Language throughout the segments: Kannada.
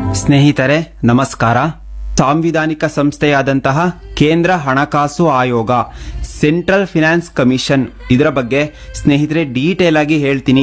ಸ್ನೇಹಿತರೆ ನಮಸ್ಕಾರ ಸಾಂವಿಧಾನಿಕ ಸಂಸ್ಥೆಯಾದಂತಹ ಕೇಂದ್ರ ಹಣಕಾಸು ಆಯೋಗ ಸೆಂಟ್ರಲ್ ಫಿನಾನ್ಸ್ ಕಮಿಷನ್ ಇದರ ಬಗ್ಗೆ ಸ್ನೇಹಿತರೆ ಡೀಟೇಲ್ ಆಗಿ ಹೇಳ್ತೀನಿ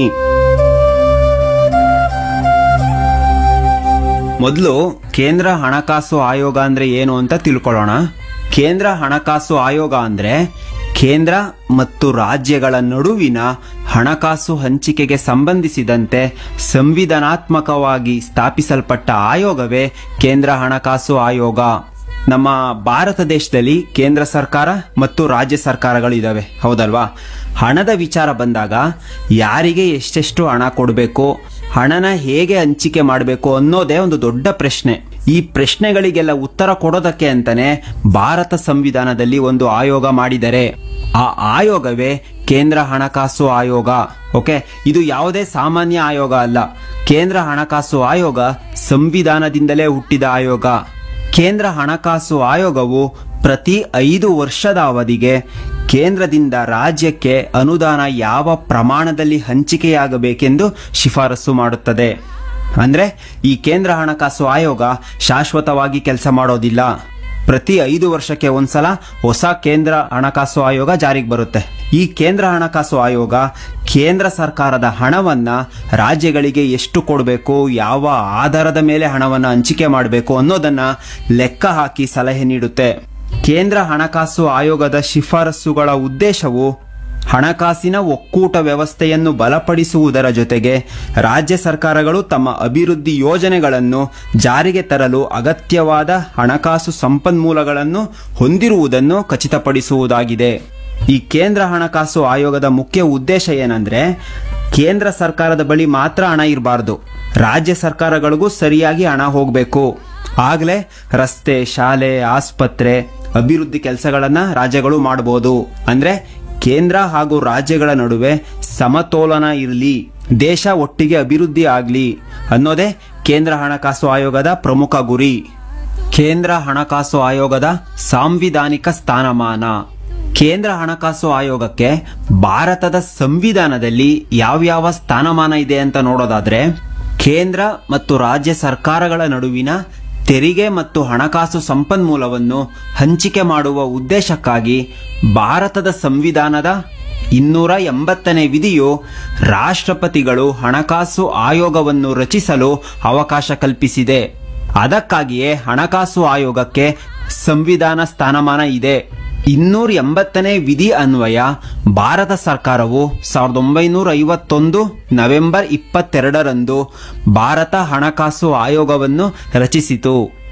ಮೊದಲು ಕೇಂದ್ರ ಹಣಕಾಸು ಆಯೋಗ ಅಂದ್ರೆ ಏನು ಅಂತ ತಿಳ್ಕೊಳ್ಳೋಣ ಕೇಂದ್ರ ಹಣಕಾಸು ಆಯೋಗ ಅಂದ್ರೆ ಕೇಂದ್ರ ಮತ್ತು ರಾಜ್ಯಗಳ ನಡುವಿನ ಹಣಕಾಸು ಹಂಚಿಕೆಗೆ ಸಂಬಂಧಿಸಿದಂತೆ ಸಂವಿಧಾನಾತ್ಮಕವಾಗಿ ಸ್ಥಾಪಿಸಲ್ಪಟ್ಟ ಆಯೋಗವೇ ಕೇಂದ್ರ ಹಣಕಾಸು ಆಯೋಗ ನಮ್ಮ ಭಾರತ ದೇಶದಲ್ಲಿ ಕೇಂದ್ರ ಸರ್ಕಾರ ಮತ್ತು ರಾಜ್ಯ ಸರ್ಕಾರಗಳು ಇದಾವೆ ಹೌದಲ್ವಾ ಹಣದ ವಿಚಾರ ಬಂದಾಗ ಯಾರಿಗೆ ಎಷ್ಟೆಷ್ಟು ಹಣ ಕೊಡಬೇಕು ಹಣನ ಹೇಗೆ ಹಂಚಿಕೆ ಮಾಡಬೇಕು ಅನ್ನೋದೇ ಒಂದು ದೊಡ್ಡ ಪ್ರಶ್ನೆ ಈ ಪ್ರಶ್ನೆಗಳಿಗೆಲ್ಲ ಉತ್ತರ ಕೊಡೋದಕ್ಕೆ ಅಂತಾನೆ ಭಾರತ ಸಂವಿಧಾನದಲ್ಲಿ ಒಂದು ಆಯೋಗ ಮಾಡಿದರೆ ಆ ಆಯೋಗವೇ ಕೇಂದ್ರ ಹಣಕಾಸು ಆಯೋಗ ಓಕೆ ಇದು ಯಾವುದೇ ಸಾಮಾನ್ಯ ಆಯೋಗ ಅಲ್ಲ ಕೇಂದ್ರ ಹಣಕಾಸು ಆಯೋಗ ಸಂವಿಧಾನದಿಂದಲೇ ಹುಟ್ಟಿದ ಆಯೋಗ ಕೇಂದ್ರ ಹಣಕಾಸು ಆಯೋಗವು ಪ್ರತಿ ಐದು ವರ್ಷದ ಅವಧಿಗೆ ಕೇಂದ್ರದಿಂದ ರಾಜ್ಯಕ್ಕೆ ಅನುದಾನ ಯಾವ ಪ್ರಮಾಣದಲ್ಲಿ ಹಂಚಿಕೆಯಾಗಬೇಕೆಂದು ಶಿಫಾರಸು ಮಾಡುತ್ತದೆ ಅಂದ್ರೆ ಈ ಕೇಂದ್ರ ಹಣಕಾಸು ಆಯೋಗ ಶಾಶ್ವತವಾಗಿ ಕೆಲಸ ಮಾಡೋದಿಲ್ಲ ಪ್ರತಿ ಐದು ವರ್ಷಕ್ಕೆ ಒಂದ್ಸಲ ಹೊಸ ಕೇಂದ್ರ ಹಣಕಾಸು ಆಯೋಗ ಜಾರಿಗೆ ಬರುತ್ತೆ ಈ ಕೇಂದ್ರ ಹಣಕಾಸು ಆಯೋಗ ಕೇಂದ್ರ ಸರ್ಕಾರದ ಹಣವನ್ನ ರಾಜ್ಯಗಳಿಗೆ ಎಷ್ಟು ಕೊಡಬೇಕು ಯಾವ ಆಧಾರದ ಮೇಲೆ ಹಣವನ್ನು ಹಂಚಿಕೆ ಮಾಡಬೇಕು ಅನ್ನೋದನ್ನ ಲೆಕ್ಕ ಹಾಕಿ ಸಲಹೆ ನೀಡುತ್ತೆ ಕೇಂದ್ರ ಹಣಕಾಸು ಆಯೋಗದ ಶಿಫಾರಸುಗಳ ಉದ್ದೇಶವು ಹಣಕಾಸಿನ ಒಕ್ಕೂಟ ವ್ಯವಸ್ಥೆಯನ್ನು ಬಲಪಡಿಸುವುದರ ಜೊತೆಗೆ ರಾಜ್ಯ ಸರ್ಕಾರಗಳು ತಮ್ಮ ಅಭಿವೃದ್ಧಿ ಯೋಜನೆಗಳನ್ನು ಜಾರಿಗೆ ತರಲು ಅಗತ್ಯವಾದ ಹಣಕಾಸು ಸಂಪನ್ಮೂಲಗಳನ್ನು ಹೊಂದಿರುವುದನ್ನು ಖಚಿತಪಡಿಸುವುದಾಗಿದೆ ಈ ಕೇಂದ್ರ ಹಣಕಾಸು ಆಯೋಗದ ಮುಖ್ಯ ಉದ್ದೇಶ ಏನಂದ್ರೆ ಕೇಂದ್ರ ಸರ್ಕಾರದ ಬಳಿ ಮಾತ್ರ ಹಣ ಇರಬಾರ್ದು ರಾಜ್ಯ ಸರ್ಕಾರಗಳಿಗೂ ಸರಿಯಾಗಿ ಹಣ ಹೋಗಬೇಕು ಆಗ್ಲೇ ರಸ್ತೆ ಶಾಲೆ ಆಸ್ಪತ್ರೆ ಅಭಿವೃದ್ಧಿ ಕೆಲಸಗಳನ್ನ ರಾಜ್ಯಗಳು ಮಾಡಬಹುದು ಅಂದ್ರೆ ಕೇಂದ್ರ ಹಾಗೂ ರಾಜ್ಯಗಳ ನಡುವೆ ಸಮತೋಲನ ಇರಲಿ ದೇಶ ಒಟ್ಟಿಗೆ ಅಭಿವೃದ್ಧಿ ಆಗಲಿ ಅನ್ನೋದೇ ಕೇಂದ್ರ ಹಣಕಾಸು ಆಯೋಗದ ಪ್ರಮುಖ ಗುರಿ ಕೇಂದ್ರ ಹಣಕಾಸು ಆಯೋಗದ ಸಾಂವಿಧಾನಿಕ ಸ್ಥಾನಮಾನ ಕೇಂದ್ರ ಹಣಕಾಸು ಆಯೋಗಕ್ಕೆ ಭಾರತದ ಸಂವಿಧಾನದಲ್ಲಿ ಯಾವ್ಯಾವ ಸ್ಥಾನಮಾನ ಇದೆ ಅಂತ ನೋಡೋದಾದ್ರೆ ಕೇಂದ್ರ ಮತ್ತು ರಾಜ್ಯ ಸರ್ಕಾರಗಳ ನಡುವಿನ ತೆರಿಗೆ ಮತ್ತು ಹಣಕಾಸು ಸಂಪನ್ಮೂಲವನ್ನು ಹಂಚಿಕೆ ಮಾಡುವ ಉದ್ದೇಶಕ್ಕಾಗಿ ಭಾರತದ ಸಂವಿಧಾನದ ಇನ್ನೂರ ಎಂಬತ್ತನೇ ವಿಧಿಯು ರಾಷ್ಟ್ರಪತಿಗಳು ಹಣಕಾಸು ಆಯೋಗವನ್ನು ರಚಿಸಲು ಅವಕಾಶ ಕಲ್ಪಿಸಿದೆ ಅದಕ್ಕಾಗಿಯೇ ಹಣಕಾಸು ಆಯೋಗಕ್ಕೆ ಸಂವಿಧಾನ ಸ್ಥಾನಮಾನ ಇದೆ ಇನ್ನೂರ ಎಂಬತ್ತನೇ ವಿಧಿ ಅನ್ವಯ ಭಾರತ ಸರ್ಕಾರವು ಸಾವಿರದ ಒಂಬೈನೂರ ಐವತ್ತೊಂದು ನವೆಂಬರ್ ಇಪ್ಪತ್ತೆರಡರಂದು ಭಾರತ ಹಣಕಾಸು ಆಯೋಗವನ್ನು ರಚಿಸಿತು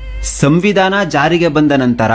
ಸಂವಿಧಾನ ಜಾರಿಗೆ ಬಂದ ನಂತರ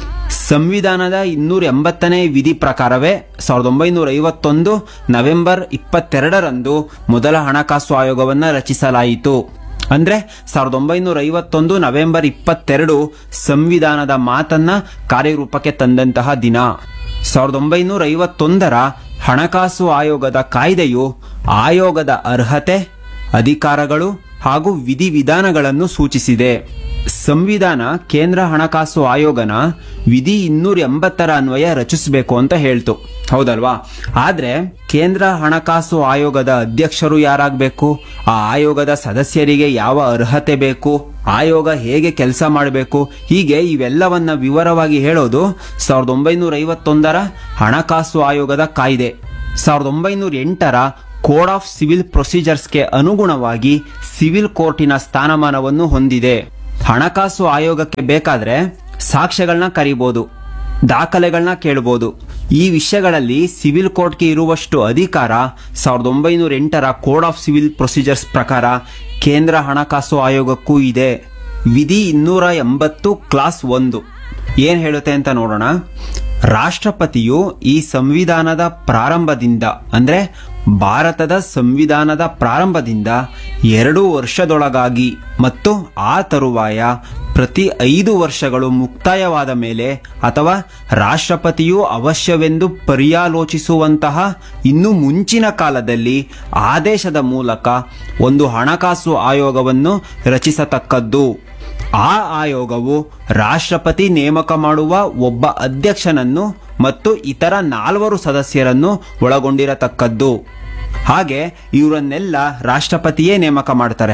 ಸಂವಿಧಾನದ ಇನ್ನೂರ ಎಂಬತ್ತನೇ ವಿಧಿ ಪ್ರಕಾರವೇ ಸಾವಿರದ ಒಂಬೈನೂರ ಐವತ್ತೊಂದು ನವೆಂಬರ್ ಇಪ್ಪತ್ತೆರಡರಂದು ಮೊದಲ ಹಣಕಾಸು ಆಯೋಗವನ್ನು ರಚಿಸಲಾಯಿತು ಅಂದ್ರೆ ಸಾವಿರದ ಒಂಬೈನೂರ ಐವತ್ತೊಂದು ನವೆಂಬರ್ ಇಪ್ಪತ್ತೆರಡು ಸಂವಿಧಾನದ ಮಾತನ್ನ ಕಾರ್ಯರೂಪಕ್ಕೆ ತಂದಂತಹ ದಿನ ಸಾವಿರದ ಒಂಬೈನೂರ ಐವತ್ತೊಂದರ ಹಣಕಾಸು ಆಯೋಗದ ಕಾಯ್ದೆಯು ಆಯೋಗದ ಅರ್ಹತೆ ಅಧಿಕಾರಗಳು ಹಾಗೂ ವಿಧಿವಿಧಾನಗಳನ್ನು ಸೂಚಿಸಿದೆ ಸಂವಿಧಾನ ಕೇಂದ್ರ ಹಣಕಾಸು ಆಯೋಗನ ವಿಧಿ ಇನ್ನೂರ ಎಂಬತ್ತರ ಅನ್ವಯ ರಚಿಸಬೇಕು ಅಂತ ಹೇಳ್ತು ಹೌದಲ್ವಾ ಆದ್ರೆ ಕೇಂದ್ರ ಹಣಕಾಸು ಆಯೋಗದ ಅಧ್ಯಕ್ಷರು ಯಾರಾಗಬೇಕು ಆ ಆಯೋಗದ ಸದಸ್ಯರಿಗೆ ಯಾವ ಅರ್ಹತೆ ಬೇಕು ಆಯೋಗ ಹೇಗೆ ಕೆಲಸ ಮಾಡಬೇಕು ಹೀಗೆ ಇವೆಲ್ಲವನ್ನ ವಿವರವಾಗಿ ಹೇಳೋದು ಸಾವಿರದ ಒಂಬೈನೂರ ಐವತ್ತೊಂದರ ಹಣಕಾಸು ಆಯೋಗದ ಕಾಯ್ದೆ ಸಾವಿರದ ಒಂಬೈನೂರ ಎಂಟರ ಕೋಡ್ ಆಫ್ ಸಿವಿಲ್ ಪ್ರೊಸೀಜರ್ಸ್ಗೆ ಅನುಗುಣವಾಗಿ ಸಿವಿಲ್ ಕೋರ್ಟಿನ ಸ್ಥಾನಮಾನವನ್ನು ಹೊಂದಿದೆ ಹಣಕಾಸು ಆಯೋಗಕ್ಕೆ ಬೇಕಾದ್ರೆ ಸಾಕ್ಷ್ಯಗಳನ್ನ ಕರಿಬಹುದು ದಾಖಲೆಗಳನ್ನ ಕೇಳಬಹುದು ಈ ವಿಷಯಗಳಲ್ಲಿ ಸಿವಿಲ್ ಕೋರ್ಟ್ಗೆ ಇರುವಷ್ಟು ಅಧಿಕಾರ ಸಾವಿರದ ಒಂಬೈನೂರ ಎಂಟರ ಕೋಡ್ ಆಫ್ ಸಿವಿಲ್ ಪ್ರೊಸೀಜರ್ಸ್ ಪ್ರಕಾರ ಕೇಂದ್ರ ಹಣಕಾಸು ಆಯೋಗಕ್ಕೂ ಇದೆ ವಿಧಿ ಇನ್ನೂರ ಎಂಬತ್ತು ಕ್ಲಾಸ್ ಒಂದು ಏನ್ ಹೇಳುತ್ತೆ ಅಂತ ನೋಡೋಣ ರಾಷ್ಟ್ರಪತಿಯು ಈ ಸಂವಿಧಾನದ ಪ್ರಾರಂಭದಿಂದ ಅಂದ್ರೆ ಭಾರತದ ಸಂವಿಧಾನದ ಪ್ರಾರಂಭದಿಂದ ಎರಡು ವರ್ಷದೊಳಗಾಗಿ ಮತ್ತು ಆ ತರುವಾಯ ಪ್ರತಿ ಐದು ವರ್ಷಗಳು ಮುಕ್ತಾಯವಾದ ಮೇಲೆ ಅಥವಾ ರಾಷ್ಟ್ರಪತಿಯು ಅವಶ್ಯವೆಂದು ಪರ್ಯಾಲೋಚಿಸುವಂತಹ ಇನ್ನು ಮುಂಚಿನ ಕಾಲದಲ್ಲಿ ಆದೇಶದ ಮೂಲಕ ಒಂದು ಹಣಕಾಸು ಆಯೋಗವನ್ನು ರಚಿಸತಕ್ಕದ್ದು ಆ ಆಯೋಗವು ರಾಷ್ಟ್ರಪತಿ ನೇಮಕ ಮಾಡುವ ಒಬ್ಬ ಅಧ್ಯಕ್ಷನನ್ನು ಮತ್ತು ಇತರ ನಾಲ್ವರು ಸದಸ್ಯರನ್ನು ಒಳಗೊಂಡಿರತಕ್ಕದ್ದು ಹಾಗೆ ಇವರನ್ನೆಲ್ಲ ರಾಷ್ಟ್ರಪತಿಯೇ ನೇಮಕ ಮಾಡ್ತಾರೆ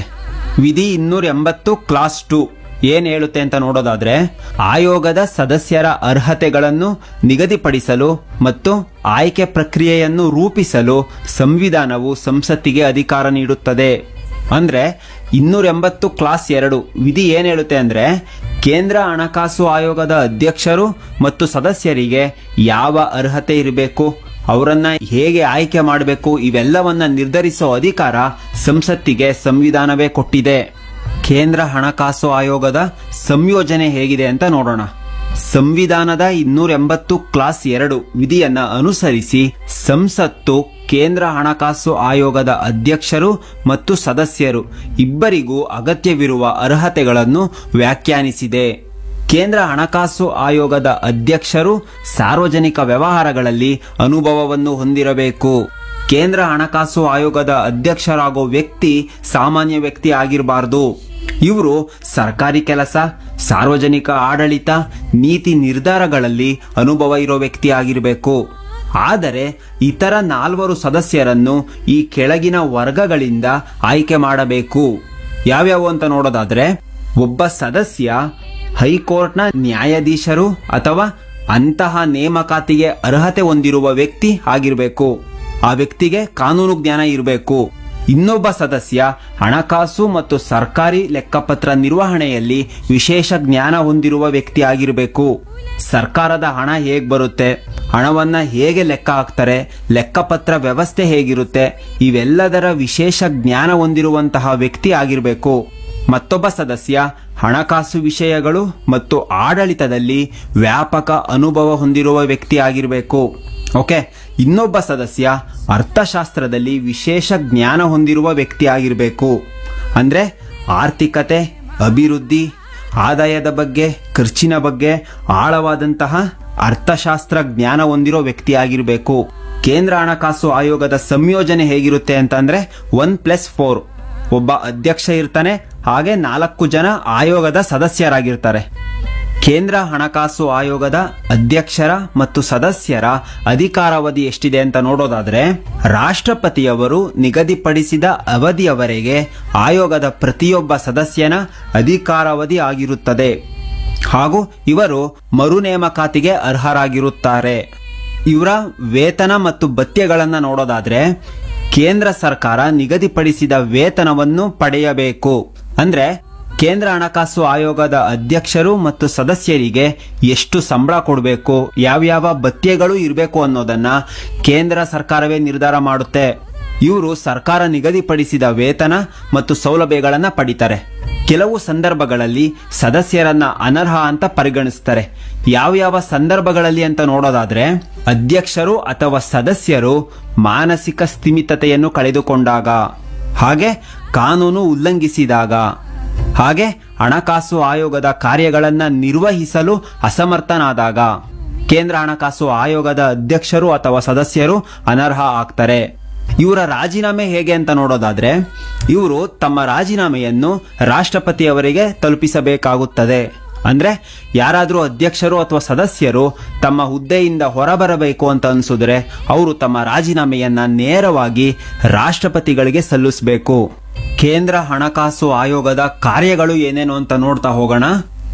ವಿಧಿ ಇನ್ನೂರ ಎಂಬತ್ತು ಕ್ಲಾಸ್ ಟು ಏನ್ ಹೇಳುತ್ತೆ ಅಂತ ನೋಡೋದಾದ್ರೆ ಆಯೋಗದ ಸದಸ್ಯರ ಅರ್ಹತೆಗಳನ್ನು ನಿಗದಿಪಡಿಸಲು ಮತ್ತು ಆಯ್ಕೆ ಪ್ರಕ್ರಿಯೆಯನ್ನು ರೂಪಿಸಲು ಸಂವಿಧಾನವು ಸಂಸತ್ತಿಗೆ ಅಧಿಕಾರ ನೀಡುತ್ತದೆ ಅಂದ್ರೆ ಇನ್ನೂರ ಎಂಬತ್ತು ಕ್ಲಾಸ್ ಎರಡು ವಿಧಿ ಏನ್ ಹೇಳುತ್ತೆ ಅಂದ್ರೆ ಕೇಂದ್ರ ಹಣಕಾಸು ಆಯೋಗದ ಅಧ್ಯಕ್ಷರು ಮತ್ತು ಸದಸ್ಯರಿಗೆ ಯಾವ ಅರ್ಹತೆ ಇರಬೇಕು ಅವರನ್ನ ಹೇಗೆ ಆಯ್ಕೆ ಮಾಡಬೇಕು ಇವೆಲ್ಲವನ್ನ ನಿರ್ಧರಿಸೋ ಅಧಿಕಾರ ಸಂಸತ್ತಿಗೆ ಸಂವಿಧಾನವೇ ಕೊಟ್ಟಿದೆ ಕೇಂದ್ರ ಹಣಕಾಸು ಆಯೋಗದ ಸಂಯೋಜನೆ ಹೇಗಿದೆ ಅಂತ ನೋಡೋಣ ಸಂವಿಧಾನದ ಇನ್ನೂರ ಎಂಬತ್ತು ಕ್ಲಾಸ್ ಎರಡು ವಿಧಿಯನ್ನ ಅನುಸರಿಸಿ ಸಂಸತ್ತು ಕೇಂದ್ರ ಹಣಕಾಸು ಆಯೋಗದ ಅಧ್ಯಕ್ಷರು ಮತ್ತು ಸದಸ್ಯರು ಇಬ್ಬರಿಗೂ ಅಗತ್ಯವಿರುವ ಅರ್ಹತೆಗಳನ್ನು ವ್ಯಾಖ್ಯಾನಿಸಿದೆ ಕೇಂದ್ರ ಹಣಕಾಸು ಆಯೋಗದ ಅಧ್ಯಕ್ಷರು ಸಾರ್ವಜನಿಕ ವ್ಯವಹಾರಗಳಲ್ಲಿ ಅನುಭವವನ್ನು ಹೊಂದಿರಬೇಕು ಕೇಂದ್ರ ಹಣಕಾಸು ಆಯೋಗದ ಅಧ್ಯಕ್ಷರಾಗೋ ವ್ಯಕ್ತಿ ಸಾಮಾನ್ಯ ವ್ಯಕ್ತಿ ಆಗಿರಬಾರ್ದು ಇವರು ಸರ್ಕಾರಿ ಕೆಲಸ ಸಾರ್ವಜನಿಕ ಆಡಳಿತ ನೀತಿ ನಿರ್ಧಾರಗಳಲ್ಲಿ ಅನುಭವ ಇರೋ ವ್ಯಕ್ತಿ ಆಗಿರಬೇಕು ಆದರೆ ಇತರ ನಾಲ್ವರು ಸದಸ್ಯರನ್ನು ಈ ಕೆಳಗಿನ ವರ್ಗಗಳಿಂದ ಆಯ್ಕೆ ಮಾಡಬೇಕು ಯಾವ್ಯಾವು ಅಂತ ನೋಡೋದಾದ್ರೆ ಒಬ್ಬ ಸದಸ್ಯ ಹೈಕೋರ್ಟ್ನ ನ್ಯಾಯಾಧೀಶರು ಅಥವಾ ಅಂತಹ ನೇಮಕಾತಿಗೆ ಅರ್ಹತೆ ಹೊಂದಿರುವ ವ್ಯಕ್ತಿ ಆಗಿರಬೇಕು ಆ ವ್ಯಕ್ತಿಗೆ ಕಾನೂನು ಜ್ಞಾನ ಇರಬೇಕು ಇನ್ನೊಬ್ಬ ಸದಸ್ಯ ಹಣಕಾಸು ಮತ್ತು ಸರ್ಕಾರಿ ಲೆಕ್ಕಪತ್ರ ನಿರ್ವಹಣೆಯಲ್ಲಿ ವಿಶೇಷ ಜ್ಞಾನ ಹೊಂದಿರುವ ವ್ಯಕ್ತಿ ಆಗಿರಬೇಕು ಸರ್ಕಾರದ ಹಣ ಹೇಗ್ ಬರುತ್ತೆ ಹಣವನ್ನ ಹೇಗೆ ಲೆಕ್ಕ ಹಾಕ್ತಾರೆ ಲೆಕ್ಕಪತ್ರ ವ್ಯವಸ್ಥೆ ಹೇಗಿರುತ್ತೆ ಇವೆಲ್ಲದರ ವಿಶೇಷ ಜ್ಞಾನ ಹೊಂದಿರುವಂತಹ ವ್ಯಕ್ತಿ ಆಗಿರಬೇಕು ಮತ್ತೊಬ್ಬ ಸದಸ್ಯ ಹಣಕಾಸು ವಿಷಯಗಳು ಮತ್ತು ಆಡಳಿತದಲ್ಲಿ ವ್ಯಾಪಕ ಅನುಭವ ಹೊಂದಿರುವ ವ್ಯಕ್ತಿ ಆಗಿರಬೇಕು ಓಕೆ ಇನ್ನೊಬ್ಬ ಸದಸ್ಯ ಅರ್ಥಶಾಸ್ತ್ರದಲ್ಲಿ ವಿಶೇಷ ಜ್ಞಾನ ಹೊಂದಿರುವ ವ್ಯಕ್ತಿ ಆಗಿರಬೇಕು ಅಂದ್ರೆ ಆರ್ಥಿಕತೆ ಅಭಿವೃದ್ಧಿ ಆದಾಯದ ಬಗ್ಗೆ ಖರ್ಚಿನ ಬಗ್ಗೆ ಆಳವಾದಂತಹ ಅರ್ಥಶಾಸ್ತ್ರ ಜ್ಞಾನ ಹೊಂದಿರೋ ವ್ಯಕ್ತಿ ಆಗಿರಬೇಕು ಕೇಂದ್ರ ಹಣಕಾಸು ಆಯೋಗದ ಸಂಯೋಜನೆ ಹೇಗಿರುತ್ತೆ ಅಂತಂದ್ರೆ ಒನ್ ಪ್ಲಸ್ ಫೋರ್ ಒಬ್ಬ ಅಧ್ಯಕ್ಷ ಇರ್ತಾನೆ ಹಾಗೆ ನಾಲ್ಕು ಜನ ಆಯೋಗದ ಸದಸ್ಯರಾಗಿರ್ತಾರೆ ಕೇಂದ್ರ ಹಣಕಾಸು ಆಯೋಗದ ಅಧ್ಯಕ್ಷರ ಮತ್ತು ಸದಸ್ಯರ ಅಧಿಕಾರಾವಧಿ ಎಷ್ಟಿದೆ ಅಂತ ನೋಡೋದಾದ್ರೆ ರಾಷ್ಟ್ರಪತಿಯವರು ನಿಗದಿಪಡಿಸಿದ ಅವಧಿಯವರೆಗೆ ಆಯೋಗದ ಪ್ರತಿಯೊಬ್ಬ ಸದಸ್ಯನ ಅಧಿಕಾರಾವಧಿ ಆಗಿರುತ್ತದೆ ಹಾಗೂ ಇವರು ಮರು ನೇಮಕಾತಿಗೆ ಅರ್ಹರಾಗಿರುತ್ತಾರೆ ಇವರ ವೇತನ ಮತ್ತು ಭತ್ಯೆಗಳನ್ನ ನೋಡೋದಾದ್ರೆ ಕೇಂದ್ರ ಸರ್ಕಾರ ನಿಗದಿಪಡಿಸಿದ ವೇತನವನ್ನು ಪಡೆಯಬೇಕು ಅಂದ್ರೆ ಕೇಂದ್ರ ಹಣಕಾಸು ಆಯೋಗದ ಅಧ್ಯಕ್ಷರು ಮತ್ತು ಸದಸ್ಯರಿಗೆ ಎಷ್ಟು ಸಂಬಳ ಕೊಡಬೇಕು ಯಾವ್ಯಾವ ಭತ್ಯೆಗಳು ಇರಬೇಕು ಅನ್ನೋದನ್ನ ಕೇಂದ್ರ ಸರ್ಕಾರವೇ ನಿರ್ಧಾರ ಮಾಡುತ್ತೆ ಇವರು ಸರ್ಕಾರ ನಿಗದಿಪಡಿಸಿದ ವೇತನ ಮತ್ತು ಸೌಲಭ್ಯಗಳನ್ನ ಪಡಿತಾರೆ ಕೆಲವು ಸಂದರ್ಭಗಳಲ್ಲಿ ಸದಸ್ಯರನ್ನ ಅನರ್ಹ ಅಂತ ಪರಿಗಣಿಸ್ತಾರೆ ಯಾವ್ಯಾವ ಸಂದರ್ಭಗಳಲ್ಲಿ ಅಂತ ನೋಡೋದಾದ್ರೆ ಅಧ್ಯಕ್ಷರು ಅಥವಾ ಸದಸ್ಯರು ಮಾನಸಿಕ ಸ್ಥಿಮಿತತೆಯನ್ನು ಕಳೆದುಕೊಂಡಾಗ ಹಾಗೆ ಕಾನೂನು ಉಲ್ಲಂಘಿಸಿದಾಗ ಹಾಗೆ ಹಣಕಾಸು ಆಯೋಗದ ಕಾರ್ಯಗಳನ್ನ ನಿರ್ವಹಿಸಲು ಅಸಮರ್ಥನಾದಾಗ ಕೇಂದ್ರ ಹಣಕಾಸು ಆಯೋಗದ ಅಧ್ಯಕ್ಷರು ಅಥವಾ ಸದಸ್ಯರು ಅನರ್ಹ ಆಗ್ತಾರೆ ಇವರ ರಾಜೀನಾಮೆ ಹೇಗೆ ಅಂತ ನೋಡೋದಾದ್ರೆ ಇವರು ತಮ್ಮ ರಾಜೀನಾಮೆಯನ್ನು ರಾಷ್ಟ್ರಪತಿಯವರಿಗೆ ತಲುಪಿಸಬೇಕಾಗುತ್ತದೆ ಅಂದ್ರೆ ಯಾರಾದರೂ ಅಧ್ಯಕ್ಷರು ಅಥವಾ ಸದಸ್ಯರು ತಮ್ಮ ಹುದ್ದೆಯಿಂದ ಹೊರಬರಬೇಕು ಅಂತ ಅನ್ಸಿದ್ರೆ ಅವರು ತಮ್ಮ ರಾಜೀನಾಮೆಯನ್ನ ನೇರವಾಗಿ ರಾಷ್ಟ್ರಪತಿಗಳಿಗೆ ಸಲ್ಲಿಸಬೇಕು ಕೇಂದ್ರ ಹಣಕಾಸು ಆಯೋಗದ ಕಾರ್ಯಗಳು ಏನೇನು ಅಂತ ನೋಡ್ತಾ ಹೋಗೋಣ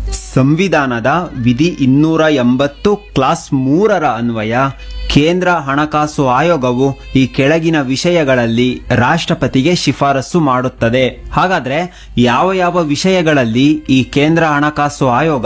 ಸಂವಿಧಾನದ ವಿಧಿ ಇನ್ನೂರ ಎಂಬತ್ತು ಕ್ಲಾಸ್ ಮೂರರ ಅನ್ವಯ ಕೇಂದ್ರ ಹಣಕಾಸು ಆಯೋಗವು ಈ ಕೆಳಗಿನ ವಿಷಯಗಳಲ್ಲಿ ರಾಷ್ಟ್ರಪತಿಗೆ ಶಿಫಾರಸು ಮಾಡುತ್ತದೆ ಹಾಗಾದ್ರೆ ಯಾವ ಯಾವ ವಿಷಯಗಳಲ್ಲಿ ಈ ಕೇಂದ್ರ ಹಣಕಾಸು ಆಯೋಗ